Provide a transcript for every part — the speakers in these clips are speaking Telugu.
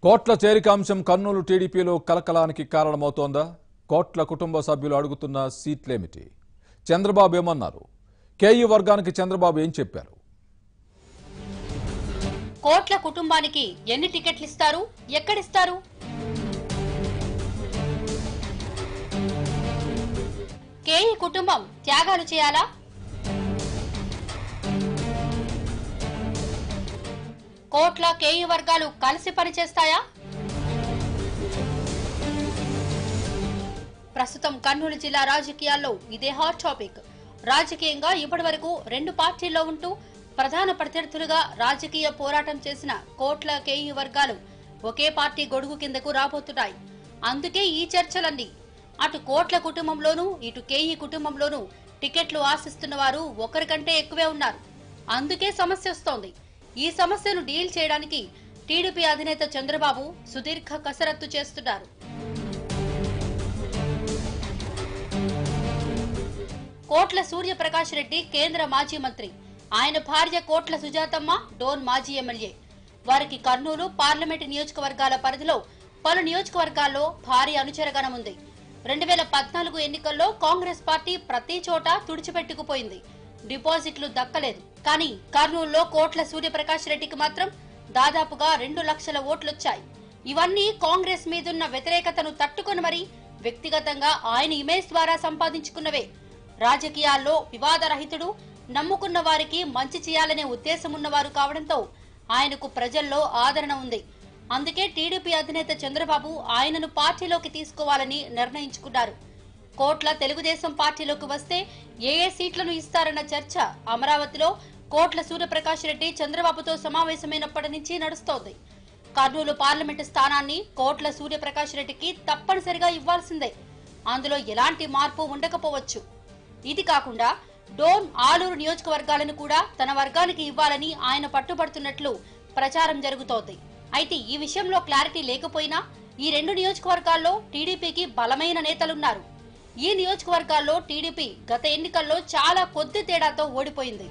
కోట్ల చేరిక అంశం కర్నూలు టీడీపీలో కలకలానికి కారణమవుతోందా కోట్ల కుటుంబ సభ్యులు అడుగుతున్న సీట్లేమిటి చంద్రబాబు ఏమన్నారు కేఈ వర్గానికి చంద్రబాబు ఏం చెప్పారు కోట్ల కుటుంబానికి ఎన్ని టికెట్లు ఇస్తారు ఎక్కడిస్తారు కేఈ కుటుంబం త్యాగాలు చేయాలా కోట్ల కేఈ వర్గాలు కలిసి పనిచేస్తాయా ప్రస్తుతం కర్నూలు జిల్లా రాజకీయాల్లో ఇదే హాట్ టాపిక్ రాజకీయంగా ఇప్పటి వరకు రెండు పార్టీల్లో ఉంటూ ప్రధాన ప్రత్యర్థులుగా రాజకీయ పోరాటం చేసిన కోట్ల కేఈ వర్గాలు ఒకే పార్టీ గొడుగు కిందకు రాబోతున్నాయి అందుకే ఈ చర్చలన్నీ అటు కోట్ల కుటుంబంలోనూ ఇటు కేఈ కుటుంబంలోనూ టికెట్లు ఆశిస్తున్న వారు ఒకరికంటే ఎక్కువే ఉన్నారు అందుకే సమస్య వస్తోంది ఈ సమస్యను డీల్ చేయడానికి టీడీపీ అధినేత చంద్రబాబు సుదీర్ఘ కసరత్తు చేస్తున్నారు కోట్ల సూర్యప్రకాష్ రెడ్డి కేంద్ర మాజీ మంత్రి ఆయన భార్య కోట్ల సుజాతమ్మ డోన్ మాజీ ఎమ్మెల్యే వారికి కర్నూలు పార్లమెంటు నియోజకవర్గాల పరిధిలో పలు నియోజకవర్గాల్లో భారీ అనుచరగణం ఉంది రెండు వేల పద్నాలుగు ఎన్నికల్లో కాంగ్రెస్ పార్టీ ప్రతి చోట తుడిచిపెట్టుకుపోయింది డిపాజిట్లు దక్కలేదు కానీ కర్నూలులో కోట్ల సూర్యప్రకాష్ రెడ్డికి మాత్రం దాదాపుగా రెండు లక్షల ఓట్లొచ్చాయి ఇవన్నీ కాంగ్రెస్ మీదున్న వ్యతిరేకతను తట్టుకొని మరి వ్యక్తిగతంగా ఆయన ఇమేజ్ ద్వారా సంపాదించుకున్నవే రాజకీయాల్లో వివాదరహితుడు నమ్ముకున్న వారికి మంచి చేయాలనే ఉద్దేశం ఉన్నవారు కావడంతో ఆయనకు ప్రజల్లో ఆదరణ ఉంది అందుకే టీడీపీ అధినేత చంద్రబాబు ఆయనను పార్టీలోకి తీసుకోవాలని నిర్ణయించుకున్నారు కోట్ల తెలుగుదేశం పార్టీలోకి వస్తే ఏ ఏ సీట్లను ఇస్తారన్న చర్చ అమరావతిలో కోట్ల సూర్యప్రకాష్ రెడ్డి చంద్రబాబుతో సమావేశమైనప్పటి నుంచి నడుస్తోంది కర్నూలు పార్లమెంటు స్థానాన్ని కోట్ల సూర్యప్రకాష్ రెడ్డికి తప్పనిసరిగా ఇవ్వాల్సిందే అందులో ఎలాంటి మార్పు ఉండకపోవచ్చు ఇది కాకుండా డోన్ ఆలూరు నియోజకవర్గాలను కూడా తన వర్గానికి ఇవ్వాలని ఆయన పట్టుబడుతున్నట్లు ప్రచారం జరుగుతోంది అయితే ఈ విషయంలో క్లారిటీ లేకపోయినా ఈ రెండు నియోజకవర్గాల్లో టీడీపీకి బలమైన నేతలున్నారు ఈ నియోజకవర్గాల్లో టీడీపీ గత ఎన్నికల్లో చాలా కొద్ది తేడాతో ఓడిపోయింది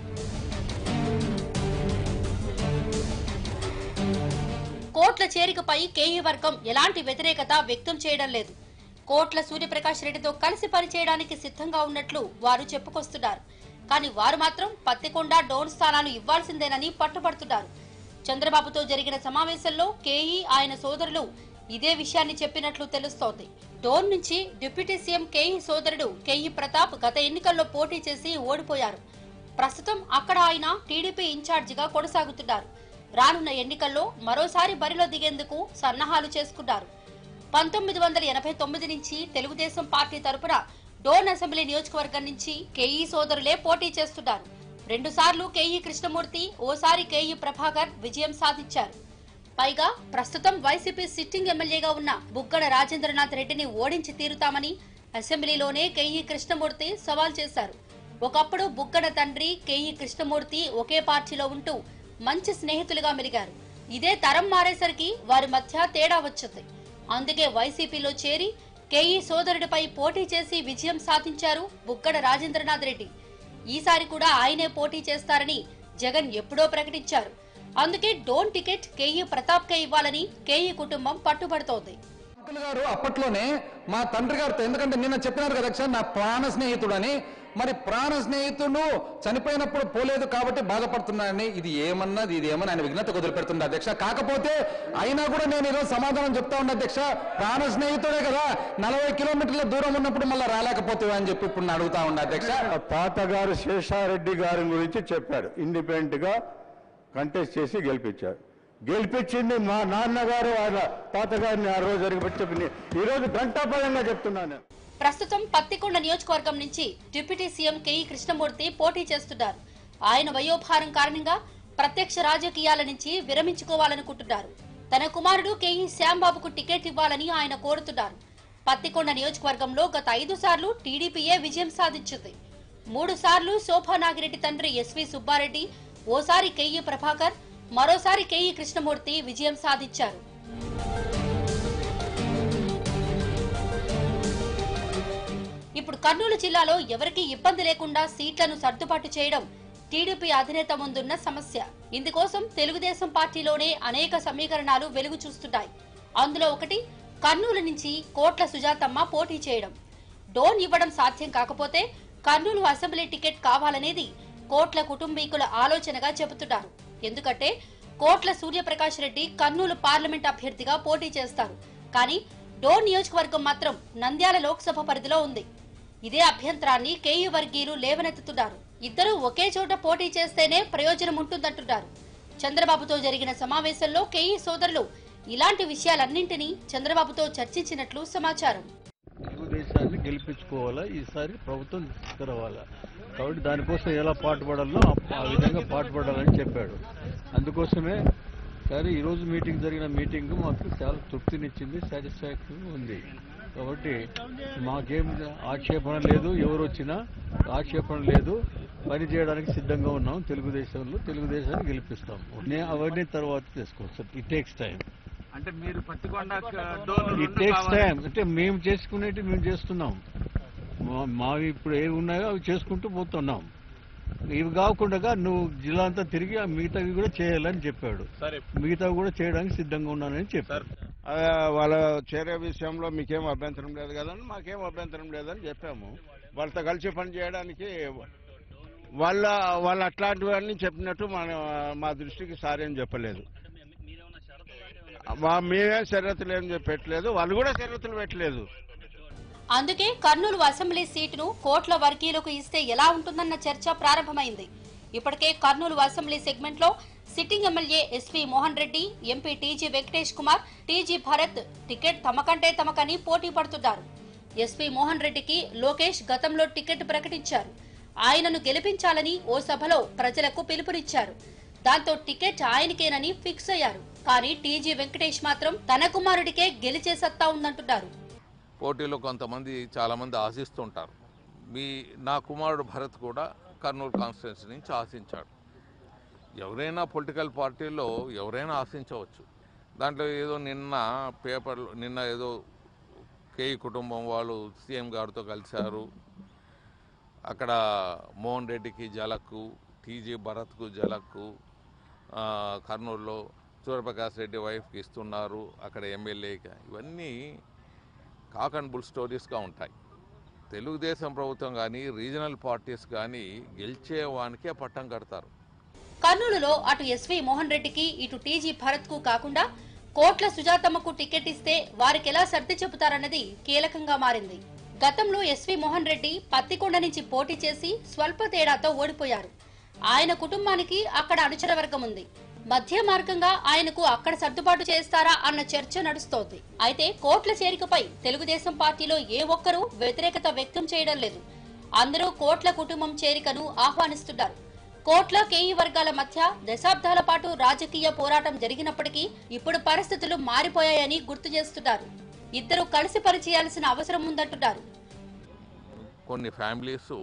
కోట్ల చేరికపై కేఈ వర్గం ఎలాంటి వ్యతిరేకత వ్యక్తం చేయడం లేదు కోట్ల సూర్యప్రకాష్ రెడ్డితో కలిసి పనిచేయడానికి సిద్ధంగా ఉన్నట్లు వారు చెప్పుకొస్తున్నారు కానీ వారు మాత్రం పత్తికొండ డోన్ స్థానాలు ఇవ్వాల్సిందేనని పట్టుబడుతున్నారు చంద్రబాబుతో జరిగిన సమావేశంలో కేఈ ఆయన సోదరులు ఇదే విషయాన్ని చెప్పినట్లు తెలుస్తోంది డోన్ నుంచి డిప్యూటీ సీఎం కేఈ సోదరుడు కేఈ ప్రతాప్ గత ఎన్నికల్లో పోటీ చేసి ఓడిపోయారు ప్రస్తుతం అక్కడ ఆయన టీడీపీ ఇన్ఛార్జిగా కొనసాగుతున్నారు రానున్న ఎన్నికల్లో మరోసారి బరిలో దిగేందుకు సన్నాహాలు చేసుకున్నారు పంతొమ్మిది వందల ఎనభై తొమ్మిది నుంచి తెలుగుదేశం పార్టీ తరపున డోన్ అసెంబ్లీ నియోజకవర్గం నుంచి కేఈ సోదరులే పోటీ చేస్తున్నారు రెండు సార్లు కేఈ కృష్ణమూర్తి ఓసారి కేఈ ప్రభాకర్ విజయం సాధించారు పైగా ప్రస్తుతం వైసీపీ సిట్టింగ్ ఎమ్మెల్యేగా ఉన్న బుగ్గన రాజేంద్రనాథ్ రెడ్డిని ఓడించి తీరుతామని అసెంబ్లీలోనే కేఈ కృష్ణమూర్తి సవాల్ చేశారు ఒకప్పుడు బుగ్గన తండ్రి కేఈ కృష్ణమూర్తి ఒకే పార్టీలో ఉంటూ మంచి స్నేహితులుగా మెలిగారు ఇదే తరం మారేసరికి వారి మధ్య తేడా వచ్చింది అందుకే వైసీపీలో చేరి కేఈ సోదరుడిపై పోటీ చేసి విజయం సాధించారు బుగ్గడ రాజేంద్రనాథ్ రెడ్డి ఈసారి కూడా ఆయనే పోటీ చేస్తారని జగన్ ఎప్పుడో ప్రకటించారు అందుకే డోన్ టికెట్ కేఈ ప్రతాప్ కే ఇవ్వాలని కేఈ కుటుంబం పట్టుబడుతోంది అంకుల్ గారు అప్పట్లోనే మా తండ్రి గారితో ఎందుకంటే నిన్న చెప్పినారు కదా అక్షయ్, నా ప్రాణ స్నేహితుడు అని మరి ప్రాణ స్నేహితుడు చనిపోయినప్పుడు పోలేదు కాబట్టి బాధపడుతున్నాడని ఇది ఏమన్నది ఇది ఏమని ఆయన విఘ్నత కుదిరిపెడుతుంది అధ్యక్ష కాకపోతే అయినా కూడా నేను ఈరోజు సమాధానం చెప్తా ఉన్నా అధ్యక్ష ప్రాణ స్నేహితుడే కదా నలభై కిలోమీటర్ల దూరం ఉన్నప్పుడు మళ్ళీ రాలేకపోతే అని చెప్పి ఇప్పుడు నేను అడుగుతా ఉన్నా అధ్యక్ష తాతగారు శేషారెడ్డి గారి గురించి చెప్పాడు ఇండిపెండెంట్ గా కంటెస్ట్ చేసి గెలిపించాడు గెలిపించింది మా నాన్నగారు వాళ్ళ తాతగారిని ఆ రోజు జరిగి చెప్పింది ఈ రోజు ఘంటాపరంగా చెప్తున్నాను నేను. ప్రస్తుతం పత్తికొండ నియోజకవర్గం నుంచి డిప్యూటీ సీఎం కేఈ కృష్ణమూర్తి పోటీ చేస్తున్నారు ఆయన వయోభారం కారణంగా ప్రత్యక్ష రాజకీయాల నుంచి విరమించుకోవాలనుకుంటున్నారు తన కుమారుడు కేఈ శ్యాంబాబుకు టికెట్ ఇవ్వాలని ఆయన కోరుతున్నారు పత్తికొండ నియోజకవర్గంలో గత ఐదు సార్లు టీడీపీయే విజయం సాధించింది మూడు సార్లు శోభా నాగిరెడ్డి తండ్రి ఎస్వి సుబ్బారెడ్డి ఓసారి కేఈ ప్రభాకర్ మరోసారి కేఈ కృష్ణమూర్తి విజయం సాధించారు ఇప్పుడు కర్నూలు జిల్లాలో ఎవరికీ ఇబ్బంది లేకుండా సీట్లను సర్దుబాటు చేయడం టీడీపీ అధినేత ముందున్న సమస్య ఇందుకోసం తెలుగుదేశం పార్టీలోనే అనేక సమీకరణాలు వెలుగు చూస్తున్నాయి అందులో ఒకటి కర్నూలు నుంచి కోట్ల సుజాతమ్మ పోటీ చేయడం డోన్ ఇవ్వడం సాధ్యం కాకపోతే కర్నూలు అసెంబ్లీ టికెట్ కావాలనేది కోట్ల కుటుంబీకుల ఆలోచనగా చెబుతున్నారు ఎందుకంటే కోట్ల సూర్యప్రకాష్ రెడ్డి కర్నూలు పార్లమెంట్ అభ్యర్థిగా పోటీ చేస్తారు కానీ డోన్ నియోజకవర్గం మాత్రం నంద్యాల లోక్సభ పరిధిలో ఉంది ఇదే అభ్యంతరాన్ని కేయు వర్గీయులు లేవనెత్తుతున్నారు ఇద్దరూ ఒకే చోట పోటీ చేస్తేనే ప్రయోజనం ఉంటుందంటున్నారు చంద్రబాబుతో జరిగిన సమావేశంలో కేఈ సోదరులు ఇలాంటి విషయాలన్నింటినీ చంద్రబాబుతో చర్చించినట్లు సమాచారం తెలుగుదేశాన్ని గెలిపించుకోవాలా ఈసారి ప్రభుత్వం తీసుకురావాలా కాబట్టి దానికోసం ఎలా పాటుపడాలో ఆ- ఆ విధంగా పాటుపడాలని చెప్పాడు అందుకోసమే సరే ఈరోజు మీటింగ్ జరిగిన మీటింగ్ మాకు చాలా తృప్తినిచ్చింది సాటిస్ఫాక్షన్ ఉంది కాబట్టి మాకేం ఆక్షేపణ లేదు ఎవరు వచ్చినా ఆక్షేపణ లేదు పని చేయడానికి సిద్ధంగా ఉన్నాం తెలుగుదేశంలో తెలుగుదేశాన్ని గెలిపిస్తాం నేను అవన్నీ తర్వాత తీసుకోవచ్చు ఇట్ టేక్స్ టైం అంటే మీరు Pattikonda door it takes time అంటే మేము చేసుకునేటి మేము చేస్తున్నాం మా- మావి ఇప్పుడు ఏవి ఉన్నాయో అవి చేసుకుంటూ పోతున్నాం ఇవి కాకుండా నువ్వు జిల్లా అంతా తిరిగి ఆ మిగతావి కూడా చేయాలని చెప్పాడు సరే మిగతావి కూడా చేయడానికి సిద్ధంగా ఉన్నానని చెప్పారు ఆ, వాళ్ళ చేరే విషయంలో మీకేం అభ్యంతరం లేదు కదండి మాకేం అభ్యంతరం లేదని చెప్పాము వాళ్ళతో కలిసి పని చేయడానికి వాళ్ళ వాళ్ళు అట్లాంటివన్నీ చెప్పినట్టు మన మా దృష్టికి సారీ అని చెప్పలేదు మా మేమేం షరతులు ఏం చెప్పి పెట్టలేదు వాళ్ళు కూడా షరతులు పెట్టలేదు అందుకే కర్నూలు అసెంబ్లీ సీటును కోట్ల వర్గీయులకు ఇస్తే ఎలా ఉంటుందన్న చర్చ ప్రారంభమైంది ఇప్పటికే కర్నూలు అసెంబ్లీ సెగ్మెంట్ లో sitting MLA SP Mohan Reddy MP TG Venkatesh కుమార్ టీజీ భరత్ టికెట్ తమకంటే తమకని పోటీ పడుతున్నారు ఎస్పీ మోహన్ రెడ్డికి లోకేష్ గతంలో టికెట్ ప్రకటించారు ఆయనను గెలిపించాలని ఓ సభలో ప్రజలకు పిలుపునిచ్చారు దాంతో టికెట్ ఆయనకేనని ఫిక్స్ అయ్యారు కానీ టీజీ వెంకటేష్ మాత్రం తన కుమారుడికే గెలిచే సత్తా ఉందంటున్నారు పోటీలో కొంతమంది చాలామంది ఆశిస్తుంటారు మీ నా కుమారుడు భరత్ కూడా కర్నూలు కాన్స్టిట్యున్సీ నుంచి ఆశించాడు ఎవరైనా పొలిటికల్ పార్టీలో ఎవరైనా ఆశించవచ్చు దాంట్లో ఏదో నిన్న పేపర్లో నిన్న ఏదో కేఈ కుటుంబం వాళ్ళు సీఎం గారితో కలిశారు అక్కడ మోహన్ రెడ్డికి జలక్కు టీజీ భరత్కు జలక్కు ఆ, కర్నూలులో సూర్యప్రకాష్ రెడ్డి వైఫ్కి ఇస్తున్నారు అక్కడ ఎమ్మెల్యేకి ఇవన్నీ కాక్ అండ్ బుల్ స్టోరీస్గా ఉంటాయి తెలుగుదేశం ప్రభుత్వం కానీ రీజనల్ పార్టీస్ కానీ గెలిచే వానికే పట్టం కడతారు కర్నూలులో అటు ఎస్వి మోహన్ రెడ్డికి ఇటు టీజీ భరత్ కు కాకుండా కోట్ల సుజాతమ్మకు టికెట్ ఇస్తే వారికి ఎలా సర్ది చెబుతారన్నది కీలకంగా మారింది గతంలో ఎస్వి మోహన్ రెడ్డి పత్తికొండ నుంచి పోటీ చేసి స్వల్ప తేడాతో ఓడిపోయారు ఆయన కుటుంబానికి అక్కడ అనుచర వర్గం ఉంది మధ్య మార్గంగా ఆయనకు అక్కడ సర్దుబాటు చేస్తారా అన్న చర్చ నడుస్తోంది అయితే కోట్ల చేరికపై తెలుగుదేశం పార్టీలో ఏ ఒక్కరూ వ్యతిరేకత వ్యక్తం చేయడం లేదు అందరూ కోట్ల కుటుంబం చేరికను ఆహ్వానిస్తున్నారు కోట్ల కేఈ వర్గాల మధ్య దశాబ్దాల పాటు రాజకీయ పోరాటం జరిగినప్పటికీ ఇప్పుడు పరిస్థితులు మారిపోయాయని గుర్తు చేస్తున్నారు ఇద్దరు కలిసి పనిచేయాల్సిన అవసరం ఉందంటున్నారు కొన్ని ఫ్యామిలీస్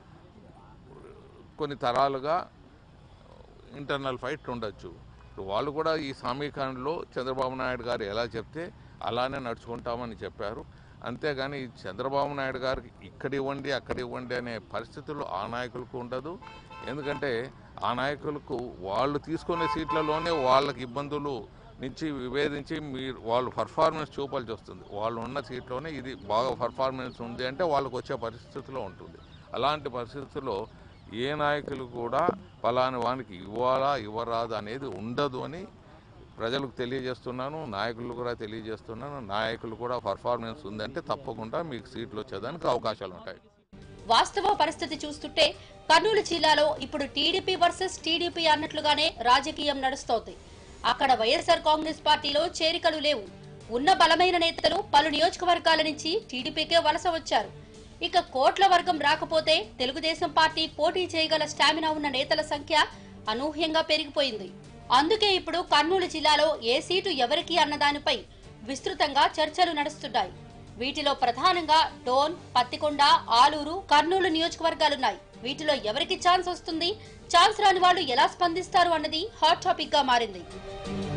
కొన్ని తరాలుగా ఇంటర్నల్ ఫైట్ ఉండొచ్చు ఇప్పుడు వాళ్ళు కూడా ఈ సమీకరణలో చంద్రబాబు నాయుడు గారు ఎలా చెప్తే అలానే నడుచుకుంటామని చెప్పారు అంతేగాని ఈ చంద్రబాబు నాయుడు గారికి ఇక్కడ ఇవ్వండి అక్కడ ఇవ్వండి అనే పరిస్థితులు ఆ నాయకులకు ఉండదు ఎందుకంటే ఆ నాయకులకు వాళ్ళు తీసుకునే సీట్లలోనే వాళ్ళకి ఇబ్బందులు నుంచి విభేదించి మీరు వాళ్ళు పర్ఫార్మెన్స్ చూపాల్సి వస్తుంది వాళ్ళు ఉన్న సీట్లోనే ఇది బాగా పర్ఫార్మెన్స్ ఉంది అంటే వాళ్ళకు వచ్చే పరిస్థితిలో ఉంటుంది అలాంటి పరిస్థితుల్లో ఏ నాయకులు కూడా ఫలాని వానికి ఇవ్వాలా ఇవ్వరాదా అనేది ఉండదు అని ప్రజలకు తెలియజేస్తున్నాను నాయకులు కూడా తెలియజేస్తున్నాను నాయకులు కూడా పర్ఫార్మెన్స్ ఉందంటే తప్పకుండా మీకు సీట్లు వచ్చేదానికి అవకాశాలు ఉంటాయి వాస్తవ పరిస్థితి చూస్తుంటే కర్నూలు జిల్లాలో ఇప్పుడు టీడీపీ వర్సెస్ టీడీపీ అన్నట్లుగానే రాజకీయం నడుస్తోంది అక్కడ వైఎస్ఆర్ కాంగ్రెస్ పార్టీలో చేరికలు లేవు ఉన్న బలమైన నేతలు పలు నియోజకవర్గాల నుంచి టీడీపీకే వలస వచ్చారు ఇక కోట్ల వర్గం రాకపోతే తెలుగుదేశం పార్టీ పోటీ చేయగల స్టామినా ఉన్న నేతల సంఖ్య అనూహ్యంగా పెరిగిపోయింది అందుకే ఇప్పుడు కర్నూలు జిల్లాలో ఏ సీటు ఎవరికి అన్నదానిపై విస్తృతంగా చర్చలు నడుస్తున్నాయి వీటిలో ప్రధానంగా డోన్ పత్తికొండ ఆలూరు కర్నూలు నియోజకవర్గాలున్నాయి వీటిలో ఎవరికి ఛాన్స్ వస్తుంది ఛాన్స్ రాని వాళ్ళు ఎలా స్పందిస్తారు అన్నది హాట్ టాపిక్ గా మారింది